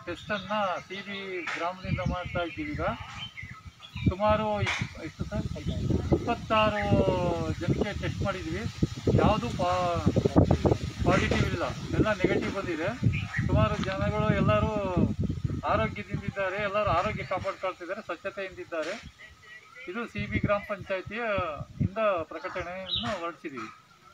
ಟೆಸ್ಟನ್ನು C B ಗ್ರಾಮದಿಂದ ಮಾಡ್ತಾ ಇದ್ದೀವಿ ಈಗ ಸುಮಾರು ಇಪ್- ಎಷ್ಟು ಸರ್ ಇಪ್ಪತ್ತಾರು ಜನಕ್ಕೆ ಟೆಸ್ಟ್ ಮಾಡಿದ್ವಿ ಯಾವುದು ಪಾ ಪಾಸಿಟಿವ್ ಇಲ್ಲ ಎಲ್ಲ ನೆಗೆಟಿವ್ ಬಂದಿದೆ ಸುಮಾರು ಜನಗಳು ಎಲ್ಲರೂ ಆರೋಗ್ಯದಿಂದಿದ್ದಾರೆ ಎಲ್ಲರೂ ಆರೋಗ್ಯ ಕಾಪಾಡ್ಕೊಳ್ತಿದ್ದಾರೆ ಸ್ವಚ್ಛತೆಯಿಂದಿದ್ದಾರೆ ಇದು ಸಿ ಬಿ ಗ್ರಾಮ ಪಂಚಾಯಿತಿಯ ಇಂದ ಪ್ರಕಟಣೆಯನ್ನು ಹೊರಡಿಸಿದ್ದೀವಿ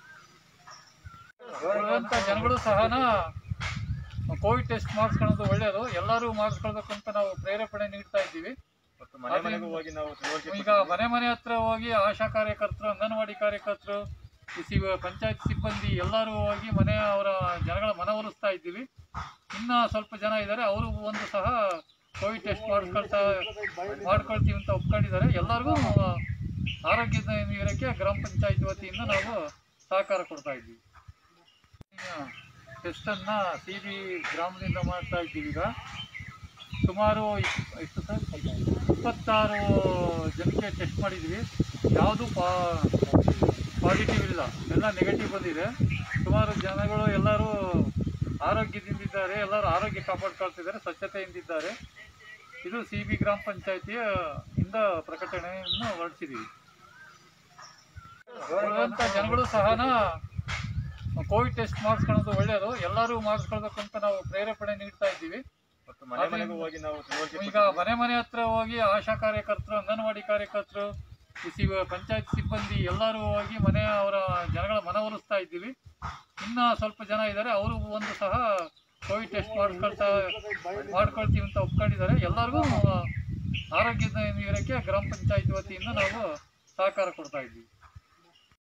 ಉಳಿದಂಥ ಜನಗಳು ಸಹನ ಕೋವಿಡ್ ಟೆಸ್ಟ್ ಮಾಡಿಸ್ಕೊಳ್ಳೋದು ಒಳ್ಳೆಯದು ಎಲ್ಲರೂ ಮಾಡಿಸ್ಕೊಳ್ಬೇಕು ಅಂತ ನಾವು ಪ್ರೇರೇಪಣೆ ನೀಡ್ತಾ ಇದ್ದೀವಿ ಮತ್ತು ಮನೆ ಮನೆಗೂ ಹೋಗಿ ನಾವು ತಿಳುವಳಿಕೆ ಈಗ ಮನೆ ಮನೆ ಹತ್ರ ಹೋಗಿ ಆಶಾ ಕಾರ್ಯಕರ್ತರು ಅಂಗನವಾಡಿ ಕಾರ್ಯಕರ್ತರು ಈ ಸಿ ಪಂಚಾಯತ್ ಸಿಬ್ಬಂದಿ ಎಲ್ಲರೂ ಹೋಗಿ ಮನೆ ಅವರ ಜನಗಳ ಮನವೊಲಿಸ್ತಾ ಇದ್ದೀವಿ ಇನ್ನ ಸ್ವಲ್ಪ ಜನ ಇದ್ದಾರೆ ಅವರು ಒಂದು ಸಹ ಕೋವಿಡ್ ಟೆಸ್ಟ್ ಮಾಡಿಸ್ಕೊಳ್ತಾ ಮಾಡ್ಕೊಳ್ತೀವಿ ಅಂತ ಒಪ್ಕೊಂಡಿದ್ದಾರೆ ಎಲ್ಲರಿಗೂ ಆರೋಗ್ಯದ ಇರೋಕ್ಕೆ ಗ್ರಾಮ ಪಂಚಾಯತ್ ವತಿಯಿಂದ ನಾವು ಸಹಕಾರ ಕೊಡ್ತಾ ಇದ್ದೀವಿ ಟೆಸ್ಟನ್ನು ಸಿ ಬಿ ಗ್ರಾಮದಿಂದ ಮಾಡ್ತಾ ಇದ್ದೀವಿ ಈಗ ಸುಮಾರು ಇಪ್- ಎಷ್ಟು ಸರ್ ಇಪ್ಪತ್ತಾರು ಜನಕ್ಕೆ ಟೆಸ್ಟ್ ಮಾಡಿದ್ವಿ ಯಾವುದು ಪಾ ಪಾಸಿಟಿವ್ ಇಲ್ಲ ಎಲ್ಲ ನೆಗೆಟಿವ್ ಬಂದಿದೆ ಸುಮಾರು ಜನಗಳು ಎಲ್ಲರೂ ಆರೋಗ್ಯದಿಂದಿದ್ದಾರೆ ಎಲ್ಲರೂ ಆರೋಗ್ಯ ಕಾಪಾಡ್ಕೊಳ್ತಿದ್ದಾರೆ ಸ್ವಚ್ಛತೆಯಿಂದಿದ್ದಾರೆ ಇದು ಸಿ ಬಿ ಗ್ರಾಮ ಪಂಚಾಯಿತಿಯ ಇಂದ ಪ್ರಕಟಣೆಯನ್ನು ಹೊರಡಿಸಿದ್ದೀವಿ ಉಳಿದಂಥ ಜನಗಳು ಸಹನ ಕೋವಿಡ್ ಟೆಸ್ಟ್ ಮಾಡಿಸ್ಕೊಳ್ಳೋದು ಒಳ್ಳೆಯದು ಎಲ್ಲರೂ ಮಾಡಿಸ್ಕೊಳ್ಬೇಕು ಅಂತ ನಾವು ಪ್ರೇರೇಪಣೆ ನೀಡ್ತಾ ಇದ್ದೀವಿ ಮತ್ತು ಮನೆ ಮನೆಗೂ ಹೋಗಿ ನಾವು ತಿಳುವಳಿಕೆ ಈಗ ಮನೆ ಮನೆ ಹತ್ರ ಹೋಗಿ ಆಶಾ ಕಾರ್ಯಕರ್ತರು ಅಂಗನವಾಡಿ ಕಾರ್ಯಕರ್ತರು ಈ ಸಿ ಪಂಚಾಯತ್ ಸಿಬ್ಬಂದಿ ಎಲ್ಲರೂ ಹೋಗಿ ಮನೆ ಅವರ ಜನಗಳ ಮನವೊಲಿಸ್ತಾ ಇದ್ದೀವಿ ಇನ್ನ ಸ್ವಲ್ಪ ಜನ ಇದ್ದಾರೆ ಅವರು ಒಂದು ಸಹ ಕೋವಿಡ್ ಟೆಸ್ಟ್ ಮಾಡಿಸ್ಕೊಳ್ತಾ ಮಾಡ್ಕೊಳ್ತೀವಿ ಅಂತ ಒಪ್ಕೊಂಡಿದ್ದಾರೆ ಎಲ್ಲರಿಗೂ ಆರೋಗ್ಯದ ಇರೋಕ್ಕೆ ಗ್ರಾಮ ಪಂಚಾಯತ್ ವತಿಯಿಂದ ನಾವು ಸಹಕಾರ ಕೊಡ್ತಾ ಇದ್ದೀವಿ